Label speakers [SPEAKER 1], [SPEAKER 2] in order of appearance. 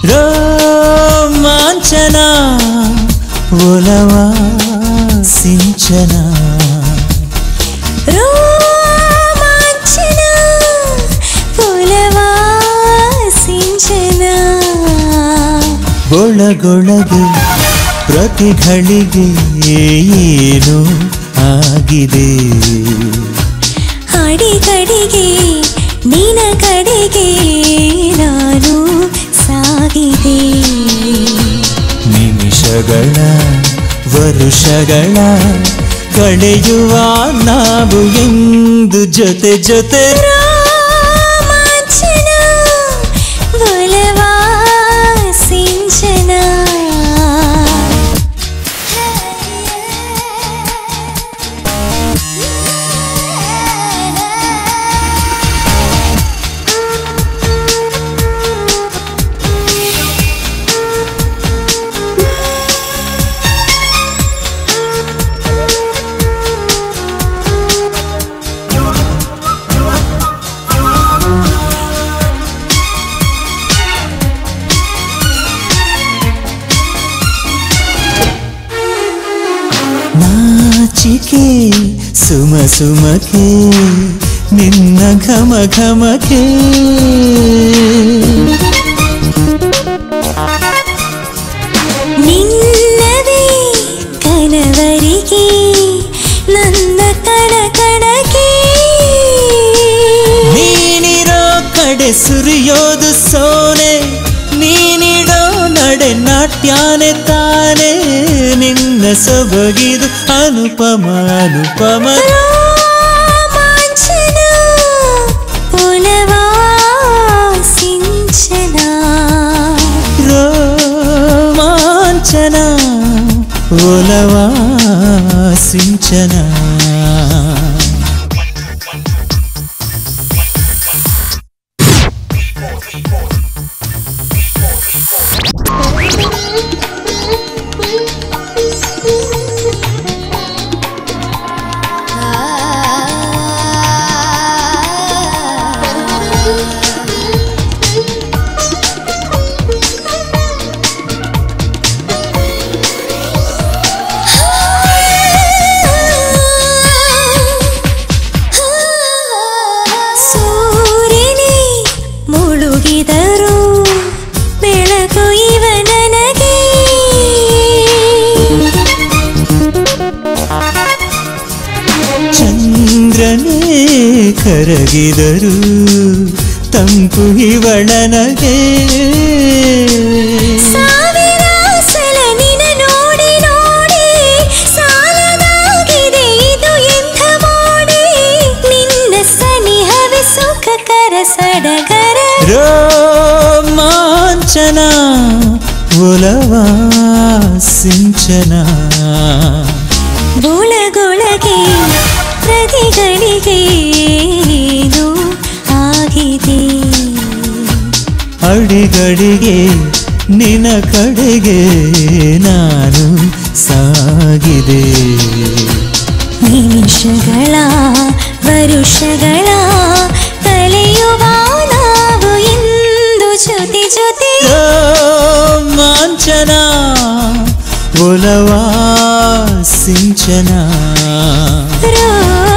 [SPEAKER 1] ರೋಮಾಂಚನ ಒಲವ ಸಿಂಚನ
[SPEAKER 2] ರೋಮಾಂಚನ ಪುಲವಾ ಸಿಂಚನ
[SPEAKER 1] ಒಳಗೊಳಗೆ ಪ್ರತಿಗಳಿಗೆ ಏನು ಆಗಿದೆ
[SPEAKER 2] ಅಡಿಗಡಿಗೆ ನಿನ ಕಡೆಗೆ ನಾನು ಸಾಗಿದೆ
[SPEAKER 1] ನಿಮಿಷಗಳ ವರುಷಗಳ ಕಳೆಯುವ ನಾವು ಎಂದು ಜೊತೆ ಜೊತೆ
[SPEAKER 2] ರೋಮಾಂಚನ ಒಲವಾ ಸಿಂಚನ
[SPEAKER 1] ನಾಚಿಕೆ ಸುಮ ಸುಮಕೆ ನಿನ್ನ ಘಮ ಘಮಕೆ
[SPEAKER 2] ನಿನ್ನವೇ ಕನವರಿಗೆ ನನ್ನ ಕಣ ಕಣಗೆ
[SPEAKER 1] ನೀನಿರೋ ಕಡೆ ಸುರಿಯೋದು ಸೋನೆ ನೀನಿಡೋ ನಡೆ ನಾಟ್ಯಾನೆ ತಾನೆ ನಿನ್ನ ಸೊಬಗಿದು ಅನುಪಮ ಅನುಪಮ
[SPEAKER 2] ರೋಮಾಂಚನ ಪುಲವಾ ಸಿಂಚನ
[SPEAKER 1] ರೋಮಾಂಚನ ಒಲವಾ ಸಿಂಚನ
[SPEAKER 2] ಸೂರ್ಯನೇ ಮುಳುಗಿದರು ಬೆಳಕು ಇವ ನನಗೆ
[SPEAKER 1] ಚಂದ್ರನೇ ಕರಗಿದರು ತಂಪು ಇವಳನಗೆ
[SPEAKER 2] ಸಾವಿರ ಸಲ ನಿನ ನೋಡಿ ನೋಡಿ ಸಾಲದಾಗಿದೆ ಇದು ಎಂಥ ಮೋಡಿ ನಿನ್ನ ಸನಿಹವೇ ಸುಖಕರ ಸಡಗರ
[SPEAKER 1] ರೋಮಾಂಚನ ಒಲವಾ ಸಿಂಚನ
[SPEAKER 2] ಗುಳಗುಳಗೆ ಪ್ರತಿಗಳಿಗೆ ಏನು ಆಗಿದೆ
[SPEAKER 1] ಅಡಿಗಡಿಗೆ ನಿನ ಕಡೆಗೆ ನಾನು ಸಾಗಿದೆ
[SPEAKER 2] ನಿಮಿಷಗಳ ವರುಷಗಳ ಕಳೆಯುವ ನಾವು ಎಂದು ಜೊತೆ ಜೊತೆ
[SPEAKER 1] ರೋಮಾಂಚನ ಒಲವಾ ಸಿಂಚನ
[SPEAKER 2] ರೋ